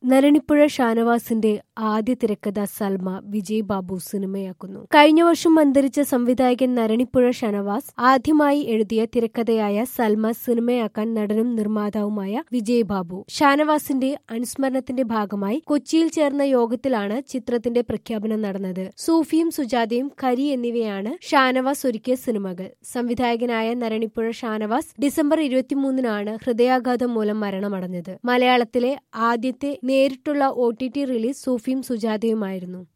നരണിപ്പുഴ ഷാനവാസിന്റെ ആദ്യ തിരക്കഥ സൽമ വിജയ് ബാബു സിനിമയാക്കുന്നു കഴിഞ്ഞ വർഷം അന്തരിച്ച സംവിധായകൻ നരണിപ്പുഴ ഷാനവാസ് ആദ്യമായി എഴുതിയ തിരക്കഥയായ സൽമ സിനിമയാക്കാൻ നടനും നിർമ്മാതാവുമായ വിജയ് ബാബു ഷാനവാസിന്റെ അനുസ്മരണത്തിന്റെ ഭാഗമായി കൊച്ചിയിൽ ചേർന്ന യോഗത്തിലാണ് ചിത്രത്തിന്റെ പ്രഖ്യാപനം നടന്നത് സൂഫിയും സുജാതയും കരി എന്നിവയാണ് ഷാനവാസ് ഒരുക്കിയ സിനിമകൾ സംവിധായകനായ നരണിപ്പുഴ ഷാനവാസ് ഡിസംബർ ഇരുപത്തിമൂന്നിനാണ് ഹൃദയാഘാതം മൂലം മരണമടഞ്ഞത് മലയാളത്തിലെ ആദ്യത്തെ നേരിട്ടുള്ള ഒ ടി ടി റിലീസ് സൂഫിയും സുജാതയുമായിരുന്നു